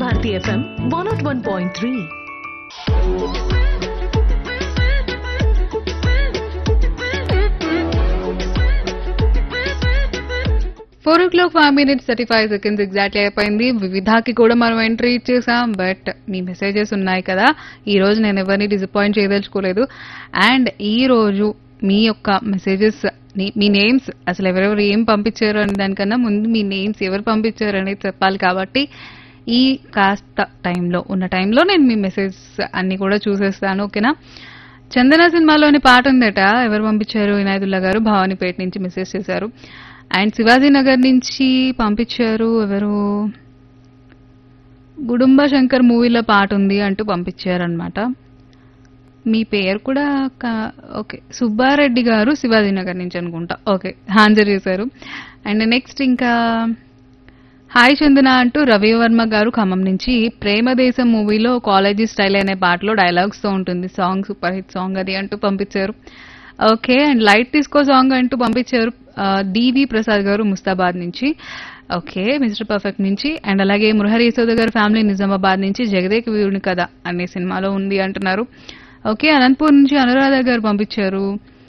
Bharati FM one nought one point three four o'clock five minutes thirty five seconds exactly అయిపోయింది వివిధాకి కూడా మనం entry ఇచ్చేసాం but me messages ఉన్నాయి కదా ఈ రోజు నేను ఎవరిని డిసప్పాయింట్ చేయదలుచుకోలేదు అండ్ ఈ రోజు మీ యొక్క మెసేజెస్ మీ నేమ్స్ అసలు ఎవరెవరు ఏం పంపించారు అనే దానికన్నా ముందు మీ నేమ్స్ ఎవరు పంపించారు అనేది చెప్పాలి కాబట్టి ఈ కాస్త టైంలో ఉన్న టైంలో నేను మీ మెసేజ్ అన్ని కూడా చూసేస్తాను ఓకేనా చందన సినిమాలోని పాట ఉందట ఎవరు పంపించారు వినాయదుల్లా గారు భవానీపేట నుంచి మెసేజ్ చేశారు అండ్ శివాజీ నగర్ నుంచి పంపించారు ఎవరు గుడుంబ శంకర్ మూవీలో పాట ఉంది అంటూ పంపించారు అనమాట మీ పేరు కూడా కా- ఓకే సుబ్బారెడ్డి గారు శివాజీ నగర్ నుంచి అనుకుంటా ఓకే ఆన్సర్ చేశారు అండ్ నెక్స్ట్ ఇంకా హాయ్ చందన అంటూ రవివర్మ గారు ఖమ్మం నుంచి ప్రేమదేశం మూవీలో కాలేజీ స్టైల్ అనే పాటలో డైలాగ్స్ తో ఉంటుంది సాంగ్ సూపర్ హిట్ సాంగ్ అది అంటూ పంపించారు ఓకే అండ్ లైట్ తీసుకో సాంగ్ అంటూ పంపించారు డివి ప్రసాద్ గారు ముస్తాబాద్ నుంచి ఓకే మిస్టర్ పర్ఫెక్ట్ నుంచి అండ్ అలాగే మురహరి యశోద గారు ఫ్యామిలీ నిజామాబాద్ నుంచి జగదేక వీరుని కథ అనే సినిమాలో ఉంది అంటున్నారు ఓకే అనంతపూర్ నుంచి అనురాధ గారు పంపించారు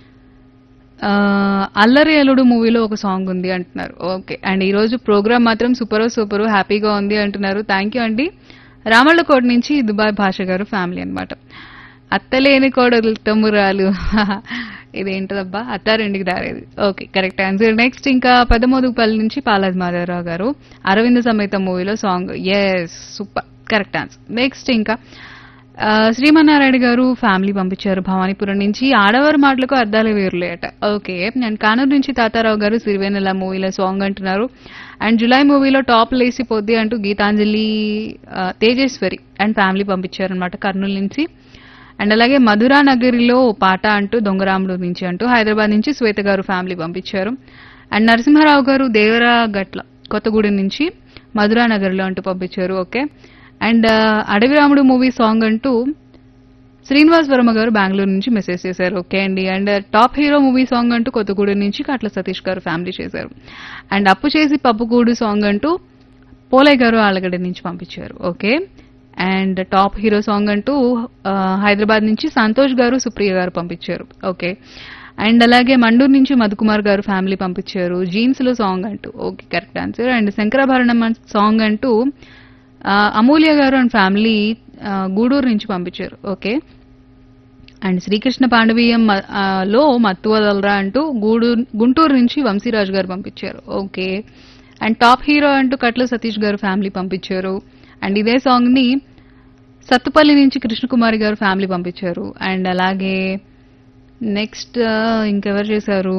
ఆ, అల్లరి అల్లుడు మూవీలో ఒక సాంగ్ ఉంది అంటున్నారు ఓకే అండ్ ఈ రోజు ప్రోగ్రామ్ మాత్రం సూపర్ సూపర్ హ్యాపీగా ఉంది అంటున్నారు థ్యాంక్ యూ అండి రామళ్ళకోట నుంచి దుబాయ్ భాష గారు ఫ్యామిలీ అన్నమాట అత్తలేని కోడలు తమ్మురాలు ఇదేంటదబ్బా అత్తారింటికి దారేది ఓకే కరెక్ట్ ఆన్సర్ నెక్స్ట్ ఇంకా పెద్దమోదుగుపల్లి నుంచి పాలాజ్ మాధవరావు గారు అరవింద సమేత మూవీలో song yes super correct answer next ఇంకా ఆ, శ్రీమన్నారాయణ గారు ఫ్యామిలీ పంపించారు భవానీపురం నుంచి ఆడవారి మాటలకు అర్థాలు వేరులేట ఓకే అండ్ కానూరు నుంచి తాతారావు గారు సిరివెన్నెల మూవీలో సాంగ్ అంటున్నారు అండ్ జులై మూవీలో టాప్ లేసిపోద్ది అంటూ గీతాంజలి ఆ, తేజేశ్వరి అండ్ ఫ్యామిలీ పంపించారు అనమాట కర్నూలు నుంచి అండ్ అలాగే మధురా నగరిలో ఓ పాట అంటూ దొంగరాముడు నుంచి అంటూ హైదరాబాద్ నుంచి శ్వేత గారు ఫ్యామిలీ పంపించారు అండ్ నరసింహారావు గారు దేవరా గట్ల కొత్తగూడెం నుంచి మధురా నగర్లో అంటూ పంపించారు okay and Adaviramudu movie song అంటూ శ్రీనివాస్ వర్మ గారు బెంగళూరు నుంచి మెసేజ్ చేశారు ఓకే అండి and top hero movie song అంటూ కొత్తగూడెం నుంచి కాట్ల సతీష్ గారు ఫ్యామిలీ చేశారు అండ్ అప్పు చేసి పప్పుకూడు సాంగ్ అంటూ పోలయ్య గారు ఆలగడ్డ నుంచి పంపించారు okay and top hero song అంటూ ఆ, హైదరాబాద్ నుంచి సంతోష్ గారు సుప్రియ గారు పంపించారు ఓకే అండ్ అలాగే మండూరు నుంచి మధుకుమార్ గారు ఫ్యామిలీ పంపించారు జీన్స్ లో సాంగ్ అంటూ okay correct answer and Shankarabharanam song అంటూ ఆ, అమూల్య గారు అండ్ ఫ్యామిలీ ఆ, గూడూరు నుంచి పంపించారు ఓకే అండ్ శ్రీకృష్ణ పాండవీయం మ- ఆ, లో మత్తు వదలరా అంటూ గూడూరు గుంటూరు నుంచి వంశీరాజు గారు పంపించారు ఓకే అండ్ టాప్ హీరో అంటూ కట్ల సతీష్ గారు ఫ్యామిలీ పంపించారు అండ్ ఇదే సాంగ్ ని సత్తుపల్లి నుంచి కృష్ణకుమారి గారు ఫ్యామిలీ పంపించారు అండ్ అలాగే నెక్స్ట్ ఇంకెవరు చేశారు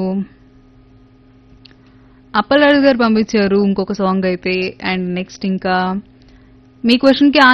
అప్పలరాజు గారు పంపించారు ఇంకొక సాంగ్ అయితే అండ్ నెక్స్ట్ ఇంకా మీ క్వశ్చన్ కి